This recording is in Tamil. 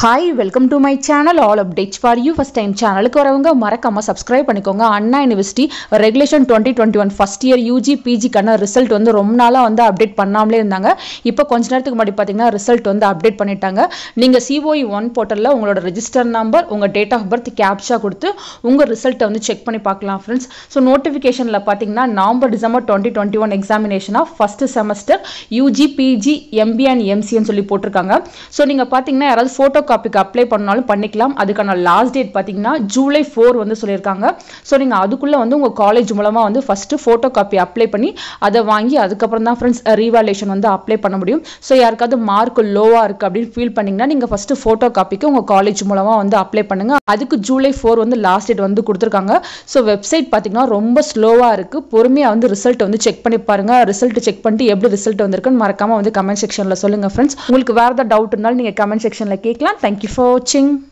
hi welcome to my channel all updates for you first time சேனலுக்கு வரவங்க மறக்காம சப்ஸ்கிரைப் பண்ணிக்கோங்க Anna university regulation twenty twenty one first year UG பிஜிக்கான ரிசல்ட் வந்து ரொம்ப நாளாக வந்து அப்டேட் பண்ணாமலே இருந்தாங்க இப்போ கொஞ்ச நேரத்துக்கு முன்னாடி பார்த்தீங்கன்னா ரிசல்ட் வந்து அப்டேட் பண்ணிட்டாங்க நீங்கள் சிஓஇ ஒன் போர்ட்டலில் உங்களோட ரெஜிஸ்டர் நம்பர் உங்கள் டேட் ஆஃப் பர்த் கேப்ஷா கொடுத்து உங்கள் ரிசல்ட்டை வந்து செக் பண்ணி பார்க்கலாம் ஃப்ரெண்ட்ஸ் ஸோ நோட்டிஃபிகேஷனில் பார்த்தீங்கன்னா November December twenty twenty one எக்ஸாமினேஷனாக first semester UG PG MB and எம்சின்னு சொல்லி போட்டிருக்காங்க ஸோ நீங்கள் பார்த்தீங்கன்னா யாராவது ஃபோட்டோ காப்பிக்கு அப்ளை பண்ணாலும் பண்ணிக்கலாம் அதுக்கான லாஸ்ட் டேட் பார்த்தீங்கன்னா ஜூலை ஃபோர் வந்து சொல்லியிருக்காங்க ஸோ நீங்கள் அதுக்குள்ளே வந்து உங்கள் காலேஜ் மூலமாக வந்து ஃபஸ்ட்டு ஃபோட்டோ காப்பி அப்ளை பண்ணி அதை வாங்கி அதுக்கப்புறம் தான் ஃப்ரெண்ட்ஸ் ரீவாலேஷன் வந்து அப்ளை பண்ண முடியும் ஸோ யாருக்காவது மார்க் லோவாக இருக்குது அப்படின்னு ஃபீல் பண்ணிங்கன்னா நீங்கள் ஃபஸ்ட்டு ஃபோட்டோ காப்பிக்கு உங்கள் காலேஜ் மூலமாக வந்து அப்ளை பண்ணுங்கள் அதுக்கு ஜூலை ஃபோர் வந்து லாஸ்ட் டேட் வந்து கொடுத்துருக்காங்க ஸோ வெப்சைட் பார்த்தீங்கன்னா ரொம்ப ஸ்லோவாக இருக்குது பொறுமையாக வந்து ரிசல்ட் வந்து செக் பண்ணி பாருங்க ரிசல்ட் செக் பண்ணிட்டு எப்படி ரிசல்ட் வந்திருக்குன்னு மறக்காம வந்து கமெண்ட் செக்ஷனில் சொல்லுங்கள் ஃப்ரெண்ட்ஸ் உங்களுக்கு வேறு ஏதாவது டவுட் இருந்தாலும் நீங்கள் கமெண்ட் செக்ஷனில் கேட்கலாம் தேங்க்யூ ஃபார் வாட்சிங்